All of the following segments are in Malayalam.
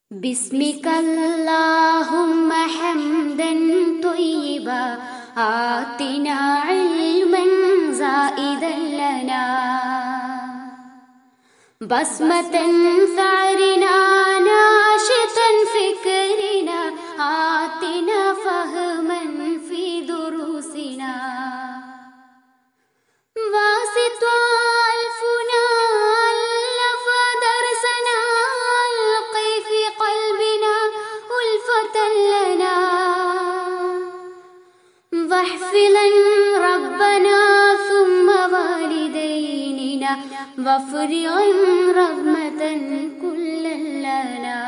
باسمك اللهم حمدا طيبا آتنا علما زائدا لنا بسمة ثأرنا ناشطا فكرنا آتنا فهما في دروسنا واسط ألفنا ألف درسنا ألقي في قلبنا ألفة لنا واحفظا ربنا ثم والديننا وافرغا رحمة كل لنا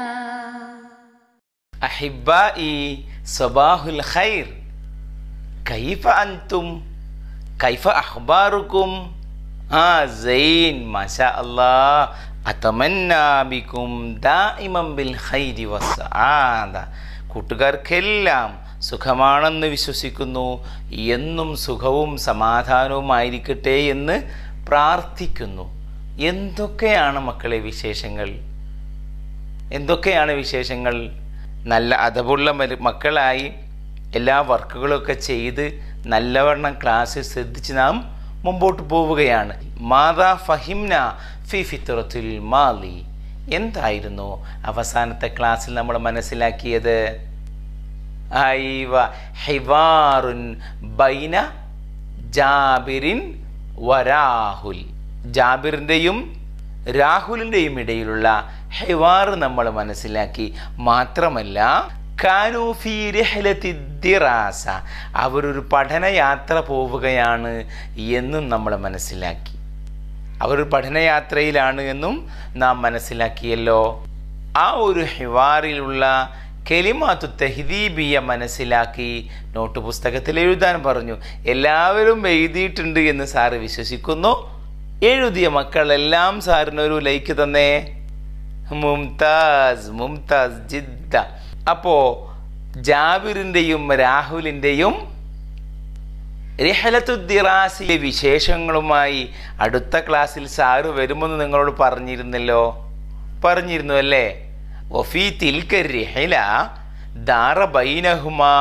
അഹിബായി സബാഹുൽ ഖൈർ കൈഫ അൻതും കൈഫ അഖ്ബാറുക്കും ആ സൈൻ മാഷാ അല്ലാ അതമന്നാ ബിക്കും ദായിമം ബിൽ ഖൈരി വസ്സആദ കൂട്ടുകാർക്കെല്ലാം സുഖമാണെന്ന് വിശ്വസിക്കുന്നു എന്നും സുഖവും സമാധാനവുമായിരിക്കട്ടെ എന്ന് പ്രാർത്ഥിക്കുന്നു എന്തൊക്കെയാണ് മക്കളെ വിശേഷങ്ങൾ എന്തൊക്കെയാണ് വിശേഷങ്ങൾ നല്ല അതവുള്ള മരു- മക്കളായി എല്ലാ വർക്കുകളൊക്കെ ചെയ്ത് നല്ലവണ്ണം ക്ലാസ്സിൽ ശ്രദ്ധിച്ച് നാം മുമ്പോട്ട് പോവുകയാണ് മാതാ ഫഹിംന ഫി ഫിത്രത്തുൽ മാലി എന്തായിരുന്നു അവസാനത്തെ ക്ലാസ്സിൽ നമ്മൾ മനസ്സിലാക്കിയത് ഐവ ഹിവാറുൻ ബൈന ജാബിറിൻ വരാഹുൽ ജാബിറിൻ്റെയും രാഹുലിൻ്റെയും ഇടയിലുള്ള ഹെവാർ നമ്മൾ മനസ്സിലാക്കി മാത്രമല്ല കാനൂഫി രഹലത്തി ദിറാസ അവരൊരു പഠനയാത്ര പോവുകയാണ് എന്നും നമ്മൾ മനസ്സിലാക്കി അവർ പഠനയാത്രയിലാണ് എന്നും നാം മനസ്സിലാക്കിയല്ലോ ആ ഒരു ഹിവാറിലുള്ള കെലിമാത്തു തെഹദീബിയ മനസ്സിലാക്കി നോട്ട് പുസ്തകത്തിൽ എഴുതാൻ പറഞ്ഞു എല്ലാവരും എഴുതിയിട്ടുണ്ട് എന്ന് സാറ് വിശ്വസിക്കുന്നു എഴുതിയ മക്കളെല്ലാം സാറിനൊരു ലൈക്ക് തന്നേ മുംതാസ് മുംതാസ് ജിദ്ദ അപ്പോ ജാബിറിൻ്റെയും രാഹുലിൻ്റെയും റിഹലത്തുദ്ദിറാസിലെ വിശേഷങ്ങളുമായി അടുത്ത ക്ലാസ്സിൽ സാറ് വരുമെന്ന് നിങ്ങളോട് പറഞ്ഞിരുന്നല്ലോ പറഞ്ഞിരുന്നു അല്ലേ വഫീ തിൽക്ക റിഹല ദാറ ബൈനഹുമാ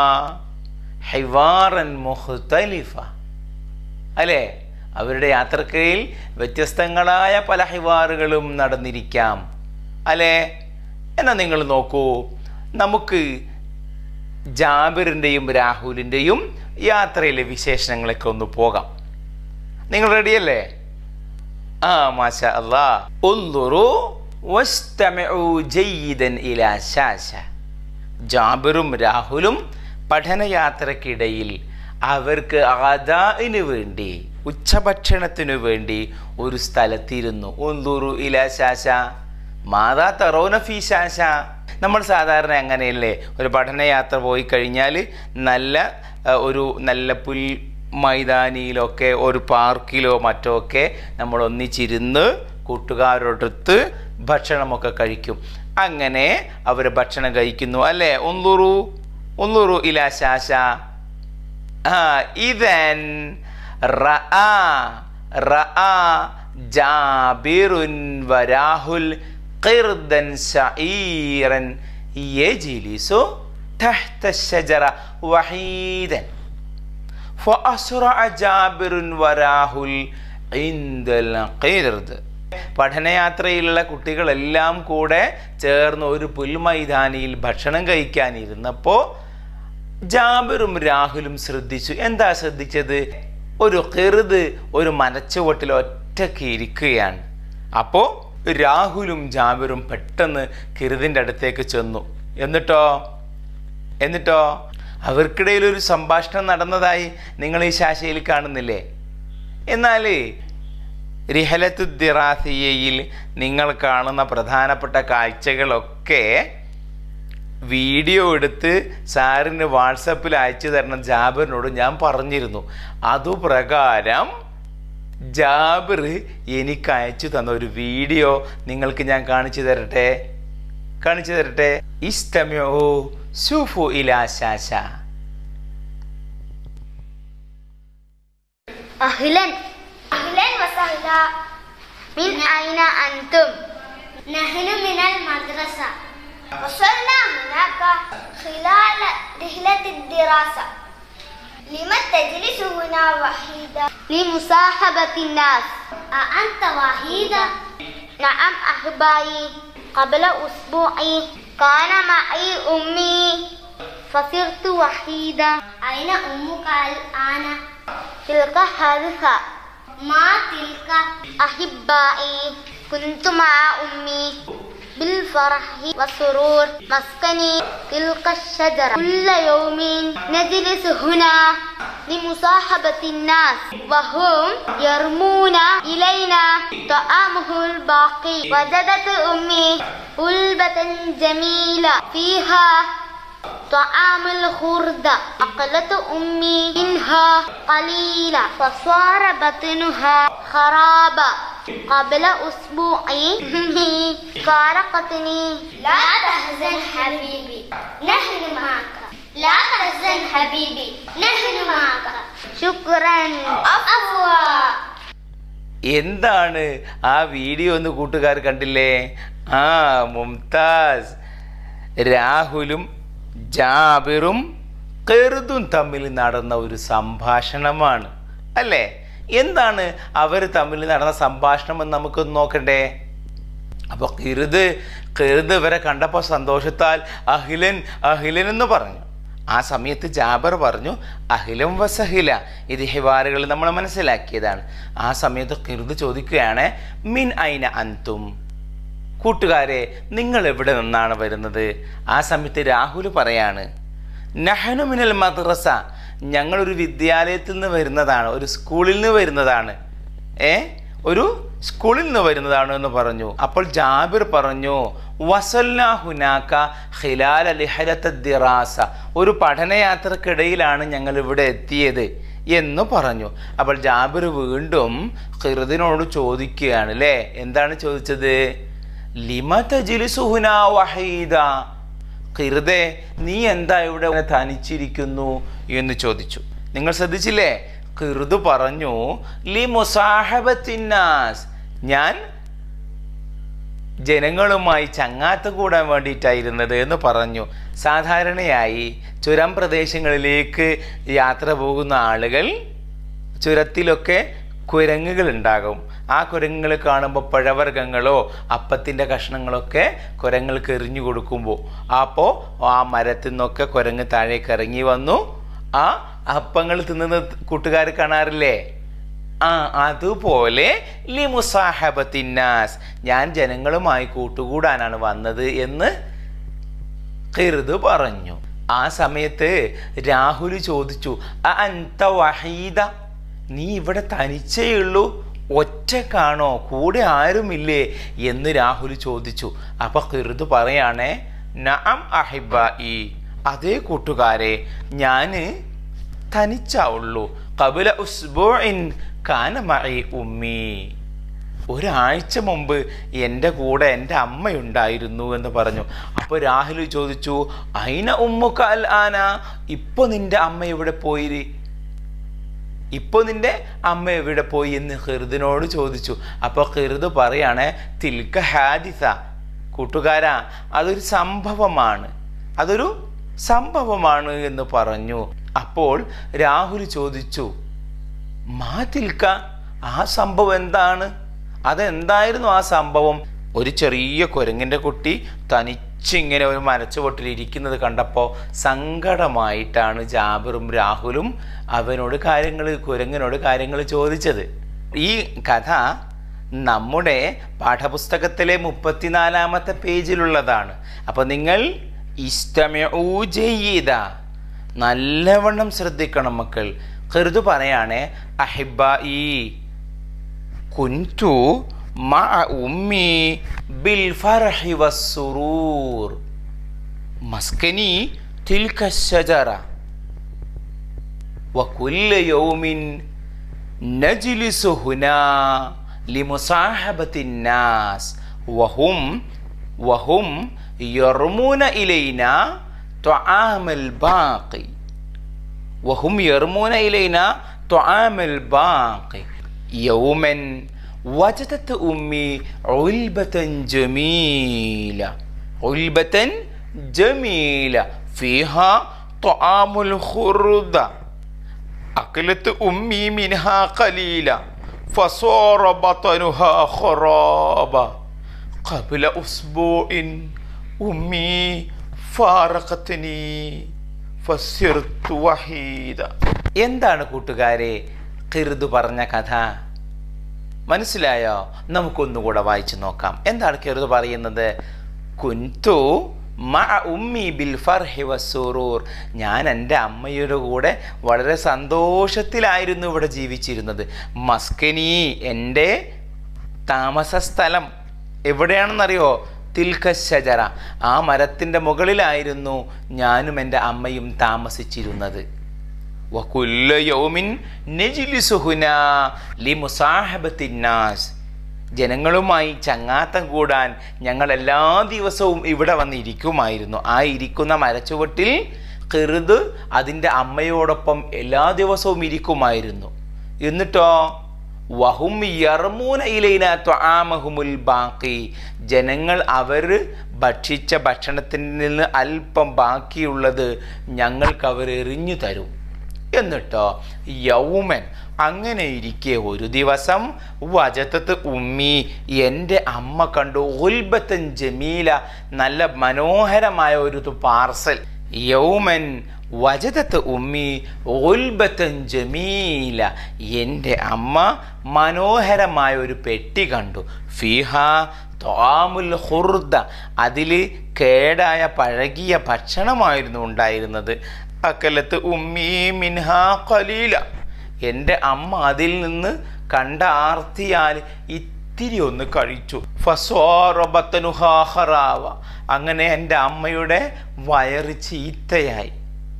ഹൈവാറൻ മുഖ്തലിഫ അല്ലേ അവരുടെ യാത്രക്കയിൽ വ്യത്യസ്തങ്ങളായ പല ഹിവാറുകളും നടന്നിരിക്കാം അല്ലേ എന്നാൽ നിങ്ങൾ നോക്കൂ നമുക്ക് ജാബിറിൻ്റെയും രാഹുലിൻ്റെയും യാത്രയിലെ വിശേഷണങ്ങളൊക്കെ ഒന്ന് പോകാം നിങ്ങൾ റെഡിയല്ലേ ആ മാഷ അല്ലാ ഉൻദുറു വസ്തമിഉ ജയ്യിദൻ ഇലാ ശാശ ജാബിറും രാഹുലും പഠനയാത്രക്കിടയിൽ അവർക്ക് ആദാഇന് വേണ്ടി ഉച്ചഭക്ഷണത്തിനു വേണ്ടി ഒരു സ്ഥലത്തിരുന്നു ഒന്തൂറു ഇല ശാശ മാതാ തറോന ഫി ശാശ നമ്മൾ സാധാരണ അങ്ങനെയല്ലേ ഒരു പഠനയാത്ര പോയി കഴിഞ്ഞാൽ നല്ല അഹ്, ഒരു നല്ല പുൽ മൈതാനിയിലൊക്കെ ഒരു പാർക്കിലോ മറ്റോ ഒക്കെ നമ്മൾ ഒന്നിച്ചിരുന്ന് കൂട്ടുകാരോടൊത്ത് ഭക്ഷണമൊക്കെ കഴിക്കും അങ്ങനെ അവർ ഭക്ഷണം കഴിക്കുന്നു അല്ലേ ഒന്നൂറു ഒന്നൂറു ഇല ശാശ ആ ഇതൻ റആ റആ ജാബിറുൻ വരാഹുൽ ഖിർദൻ ശഈറൻ യജ്ലിസു تحت الشجرة وحيدا فأسرع جابر وراهل عند القرد പഠനയാത്രയിലുള്ള കുട്ടികളെല്ലാം കൂടെ ചേർന്ന് ഒരു പുൽമൈതാനിയിൽ ഭക്ഷണം കഴിക്കാനിരുന്നപ്പോൾ ജാബിറും രാഹുലും ശ്രദ്ധിച്ചു എന്താ ശ്രദ്ധിച്ചത് ഒരു കെറുത് ഒരു മനച്ചുവട്ടിൽ ഒറ്റയ്ക്ക് ഇരിക്കുകയാണ് അപ്പോൾ രാഹുലും ജാബിറും പെട്ടെന്ന് കിറുതിൻ്റെ അടുത്തേക്ക് ചെന്നു എന്നിട്ടോ എന്നിട്ടോ അവർക്കിടയിൽ ഒരു സംഭാഷണം നടന്നതായി നിങ്ങൾ ഈ ശാശയിൽ കാണുന്നില്ലേ എന്നാൽ റിഹലത്തു ദിറാസിയയിൽ നിങ്ങൾ കാണുന്ന പ്രധാനപ്പെട്ട കാഴ്ചകളൊക്കെ വീഡിയോ എടുത്ത് സാറിന് വാട്സപ്പിൽ അയച്ചു തരണം ജാബിറിനോട് ഞാൻ പറഞ്ഞിരുന്നു അതുപ്രകാരം ജാബിർ എനിക്ക് അയച്ചു തന്ന ഒരു വീഡിയോ നിങ്ങൾക്ക് ഞാൻ കാണിച്ചു തരട്ടെ കാണിച്ചു തരട്ടെ ഇസ്തമ്യോ സുഫു ഇലാശാശ أهلا أهلا وسهلا من أين أنتم؟ نحن من المدرسة رحلة الدراسة لما تجلس هنا وحيدا لمصاحبة الناس أأنت وحيدا نعم أحبائي قبل أسبوع كان معي أمي فصرت وحيدا أين أمك الآن؟ تلك حادثة ما تلك أحبائي كنت مع أمي بالفرح والسرور مسكني تلك الشجرة كل يوم نجلس هنا لمصاحبة الناس وهم يرمون إلينا طعامه الباقي وجدت أمي علبة جميلة فيها طعام الخردة أقلت أمي منها قليلا فصار بطنها خرابا قبل أسبوع أمي فارقتني لا تحزن حبيبي نحن معك لا تحزن حبيبي نحن معك شكرا عفوا എന്താണ് ആ വീഡിയോ ഒന്ന് കൂട്ടുകാർ കണ്ടില്ലേ ആ മുംതാസ് രാഹുലും ജാബിറും കെറുതും തമ്മിൽ നടന്ന ഒരു സംഭാഷണമാണ് അല്ലേ എന്താണ് അവർ തമ്മിൽ നടന്ന സംഭാഷണം എന്ന് നമുക്കൊന്ന് നോക്കണ്ടേ അപ്പോൾ കിറുത് കിറുത് ഇവരെ കണ്ടപ്പോൾ സന്തോഷത്താൽ അഹിലൻ അഹിലൻ എന്ന് പറഞ്ഞു ആ സമയത്ത് ജാബർ പറഞ്ഞു അഹിലം വസഹില ഇത് ഹിവാറുകൾ നമ്മൾ മനസ്സിലാക്കിയതാണ് ആ സമയത്ത് കിറുത് ചോദിക്കുകയാണ് മിൻ ഐന അന്തും കൂട്ടുകാരെ നിങ്ങൾ എവിടെ നിന്നാണ് വരുന്നത് ആ സമയത്ത് രാഹുൽ പറയാണ് നഹനു മിനൽ മദ്രസ ഞങ്ങളൊരു വിദ്യാലയത്തിൽ നിന്ന് വരുന്നതാണ് ഒരു സ്കൂളിൽ നിന്ന് വരുന്നതാണ് ഏ ഒരു സ്കൂളിൽ നിന്ന് വരുന്നതാണ് എന്ന് പറഞ്ഞു അപ്പോൾ ജാബിർ പറഞ്ഞു വസല്ല ഹുനാക്ക ഹിലാൽ അലിഹലത്ത ദിറാസ ഒരു പഠനയാത്രക്കിടയിലാണ് ഞങ്ങൾ ഇവിടെ എത്തിയത് എന്ന് പറഞ്ഞു അപ്പോൾ ജാബിർ വീണ്ടും ഖിറുദിനോട് ചോദിക്കുകയാണ് അല്ലേ എന്താണ് ചോദിച്ചത് ലിമ തജിലിസുഹുന വഹീദ ഖിറുദെ നീ എന്താ ഇവിടെ തനിച്ചിരിക്കുന്നു എന്ന് ചോദിച്ചു നിങ്ങൾ ശ്രദ്ധിച്ചില്ലേ ഖിറുദ് പറഞ്ഞു ലി മുസാഹബത്തിന്നാസ് ഞാൻ ജനങ്ങളുമായി ചങ്ങാത്ത കൂടാൻ വേണ്ടിയിട്ടായിരുന്നത് എന്ന് പറഞ്ഞു സാധാരണയായി ചുരം പ്രദേശങ്ങളിലേക്ക് യാത്ര പോകുന്ന ആളുകൾ ചുരത്തിലൊക്കെ കുരങ്ങുകൾ ഉണ്ടാകും ആ കുരങ്ങുകൾ കാണുമ്പോൾ പഴവർഗ്ഗങ്ങളോ അപ്പത്തിൻ്റെ കഷ്ണങ്ങളൊക്കെ കുരങ്ങൾക്ക് എറിഞ്ഞു കൊടുക്കുമ്പോൾ അപ്പോൾ ആ മരത്തിൽ നിന്നൊക്കെ കുരങ്ങ് താഴേക്ക് ഇറങ്ങി വന്നു ആ അപ്പങ്ങൾ തിന്നുന്ന കൂട്ടുകാർ കാണാറില്ലേ ആ അതുപോലെ ലി മുസാഹബത്തിന്നാസ് ഞാൻ ജനങ്ങളുമായി കൂട്ടുകൂടാനാണ് വന്നത് എന്ന് ഖിർദ് പറഞ്ഞു ആ സമയത്ത് രാഹുൽ ചോദിച്ചു "അ അൻത വഹീദ നീ ഇവിടെ തനിച്ചേ ഉള്ളൂ ഒറ്റക്കാണോ കൂടെ ആരുമില്ലേ എന്ന് രാഹുൽ ചോദിച്ചു അപ്പൊ ഖിർദ് പറയാണേ നഅം അഹിബ ഈ അതേ കൂട്ടുകാരെ ഞാന് തനിച്ചാ ഉള്ളൂ കബുല ഉസ്ബുഇൻ കാന മഇ ഉമ്മി ഒരാഴ്ച മുമ്പ് എൻ്റെ കൂടെ എൻ്റെ അമ്മയുണ്ടായിരുന്നു എന്ന് പറഞ്ഞു അപ്പോൾ രാഹുൽ ചോദിച്ചു അയിന ഉമ്മുക അൽ ആന ഇപ്പോൾ നിന്റെ അമ്മ എവിടെ പോയി ഇപ്പോൾ നിന്റെ അമ്മ എവിടെ പോയി എന്ന് ഹൃദിനോട് ചോദിച്ചു അപ്പോൾ ഹൃദ് പറയാണ് തിൽക്ക ഹാദിസ കൂട്ടുകാരാ അതൊരു സംഭവമാണ് അതൊരു സംഭവമാണ് എന്ന് പറഞ്ഞു അപ്പോൾ രാഹുൽ ചോദിച്ചു മാ തിൽക്ക ആ സംഭവം എന്താണ് അതെന്തായിരുന്നു ആ സംഭവം ഒരു ചെറിയ കുരങ്ങിൻ്റെ കുട്ടി തനിച്ചിങ്ങനെ ഒരു മരച്ചുവട്ടിൽ ഇരിക്കുന്നത് കണ്ടപ്പോൾ സങ്കടമായിട്ടാണ് ജാബിറും രാഹുലും അവനോട് കാര്യങ്ങൾ കുരങ്ങിനോട് കാര്യങ്ങൾ ചോദിച്ചത് ഈ കഥ നമ്മുടെ പാഠപുസ്തകത്തിലെ മുപ്പത്തിനാലാമത്തെ പേജിലുള്ളതാണ് അപ്പോൾ നിങ്ങൾ ഇഷ്ടമൂ ചെയ്ത നല്ലവണ്ണം ശ്രദ്ധിക്കണം മക്കൾ ഖിർദു പറയാണേ അഹിബ ഈ കുൻറ്റു മഅ ഉമ്മി ബിൽ ഫർഹി വസ്സുറൂർ മസ്കനി തിൽക الشجرة وكل يوم نجلس هنا لمصاحبة الناس وهم وهم يرمون إلينا طعام الباقي وهم يرمون إلينا طعام الباقي يوما وجدت أمي علبة جميلة علبة جميلة فيها ത്വാമുൽ ഖുർദ അഖലത്ത് ഉമ്മി മിൻഹ ഖലീല ഫസോറ ബതനുഹ ഖറാബ ഖബ്ല ഉസ്ബൂഇൻ ഉമ്മി ഫാറഖത്നി ഫസിർതു വഹീദ എന്താണ് കൂട്ടുകാരെ ഖിർദ് പറഞ്ഞ കഥ മനസ്സിലായോ നമുക്കൊന്നുകൂടെ വായിച്ചു നോക്കാം എന്താണ് ഖിർദ് പറയുന്നത് കുൻതു മഅ ഉമ്മി ബിൽ ഫർഹി വസ്സുറൂർ ഞാൻ എൻ്റെ അമ്മയുടെ കൂടെ വളരെ സന്തോഷത്തിലായിരുന്നു ഇവിടെ ജീവിച്ചിരുന്നത് മസ്കനി എൻ്റെ താമസ സ്ഥലം എവിടെയാണെന്നറിയോ തിൽക്ക ഷജറ ആ മരത്തിൻ്റെ മുകളിലായിരുന്നു ഞാനും എൻ്റെ അമ്മയും താമസിച്ചിരുന്നത് വകുല്ല യൗമിൻ നജ്ലിസു ഹുനാ ലിമുസാഹബത്തി നാസ് ജനങ്ങളുമായി ചങ്ങാത്തം കൂടാൻ ഞങ്ങൾ എല്ലാ ദിവസവും ഇവിടെ വന്നിരിക്കുമായിരുന്നു ആ ഇരിക്കുന്ന മരച്ചുവട്ടിൽ കെറുത് അതിൻ്റെ അമ്മയോടൊപ്പം എല്ലാ ദിവസവും ഇരിക്കുമായിരുന്നു എന്നിട്ടോ വഹും യർമൂന ഇലൈന ത്വആമഹുമുൽ ബാക്കി ജനങ്ങൾ അവർ ഭക്ഷിച്ച ഭക്ഷണത്തിൽ നിന്ന് അല്പം ബാക്കിയുള്ളത് ഞങ്ങൾക്ക് അവർ എറിഞ്ഞു തരും എന്നിട്ടോ യൗമൻ അങ്ങനെ ഇരിക്കെ ഒരു ദിവസം വജത്തത്ത് ഉമ്മി എൻ്റെ അമ്മ കണ്ടു ഉൽബത്തൻ ജമീല നല്ല മനോഹരമായ ഒരു പാർസൽ യൗമൻ വജതത്ത് ഉമ്മി ഉൽബത്തൻ ജമീല എൻ്റെ അമ്മ മനോഹരമായ ഒരു പെട്ടി കണ്ടു ഫിഹ ത്വാമുൽ ഹുർദ അതിൽ കേടായ പഴകിയ ഭക്ഷണമായിരുന്നു ഉണ്ടായിരുന്നത് അക്കലത്ത് ഉമ്മി മിൻഹ ഖലീല എൻ്റെ അമ്മ അതിൽ നിന്ന് കണ്ട ആർത്തിയാൽ ഇത്തിരി ഒന്ന് കഴിച്ചു ഫസ്വാറബത്തനുഹാഹറാവ അങ്ങനെ എൻ്റെ അമ്മയുടെ വയറ് ചീത്തയായി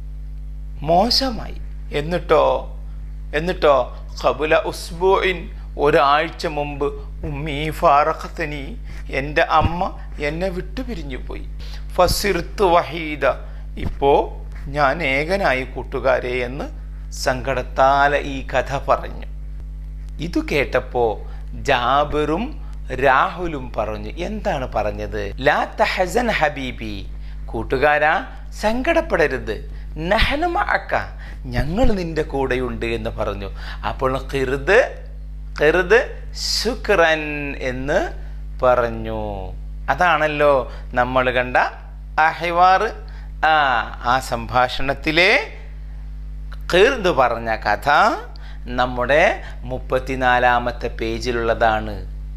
മോശമായി എന്നിട്ടോ എന്നിട്ടോ കബുല ഉസ്ബോയിൻ ഒരാഴ്ച മുമ്പ് ഉമ്മീ ഫാറഖത്തനി എൻ്റെ അമ്മ എന്നെ വിട്ടു പിരിഞ്ഞു പോയി ഫസിർത്ത് വഹീദ ഇപ്പോൾ ഞാൻ ഏകനായി കൂട്ടുകാരെ എന്ന് സങ്കടത്താലെ ഈ കഥ പറഞ്ഞു ഇത് കേട്ടപ്പോ ജാബിറും രാഹുലും പറഞ്ഞു എന്താണ് പറഞ്ഞത് ലാ തഹസൻ ഹബീബി കൂട്ടുകാരാ സങ്കടപ്പെടരുത് നഹനുമ അക്ക ഞങ്ങൾ നിന്റെ കൂടെയുണ്ട് എന്ന് പറഞ്ഞു അപ്പോൾ കിറുത് കിറുത് ശുക്രൻ എന്ന് പറഞ്ഞു അതാണല്ലോ നമ്മൾ കണ്ട അഹിവാറ് ആ ആ സംഭാഷണത്തിലെ കീർന്ന് പറഞ്ഞ കഥ നമ്മുടെ മുപ്പത്തിനാലാമത്തെ പേജിലുള്ളതാണ്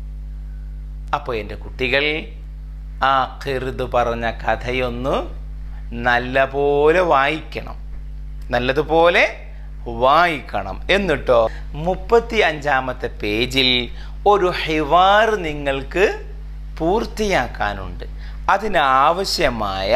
അപ്പോൾ എൻ്റെ കുട്ടികൾ ആ കീർത് പറഞ്ഞ കഥയൊന്ന് നല്ലപോലെ വായിക്കണം നല്ലതുപോലെ വായിക്കണം എന്നിട്ടോ മുപ്പത്തി അഞ്ചാമത്തെ പേജിൽ ഒരു ഹിവാർ നിങ്ങൾക്ക് പൂർത്തിയാക്കാനുണ്ട് അതിനാവശ്യമായ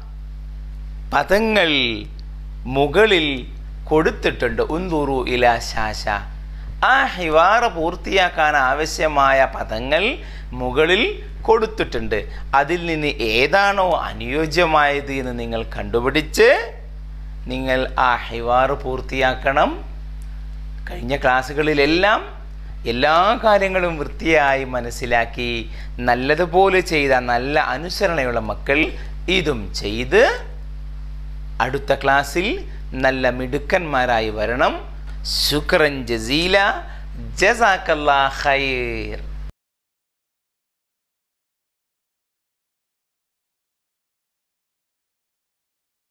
പദങ്ങൾ മുകളിൽ കൊടുത്തിട്ടുണ്ട് ഉന്തുറു ഇല ശാശ ആ ഹിവാറ പൂർത്തിയാക്കാൻ ആവശ്യമായ പദങ്ങൾ മുകളിൽ കൊടുത്തിട്ടുണ്ട് അതിൽ നിന്ന് ഏതാണോ അനുയോജ്യമായത് എന്ന് നിങ്ങൾ കണ്ടുപിടിച്ച് നിങ്ങൾ ആ ഹിവാറ് പൂർത്തിയാക്കണം കഴിഞ്ഞ ക്ലാസ്സുകളിലെല്ലാം എല്ലാ കാര്യങ്ങളും വൃത്തിയായി മനസ്സിലാക്കി നല്ലതുപോലെ ചെയ്ത നല്ല അനുസരണയുള്ള മക്കൾ ഇതും ചെയ്ത് അടുത്ത ക്ലാസ്സിൽ നല്ല മിടുക്കന്മാരായി വരണം ശുക്രൻ ജസീല ജസാക്കല്ലാ ഖൈർ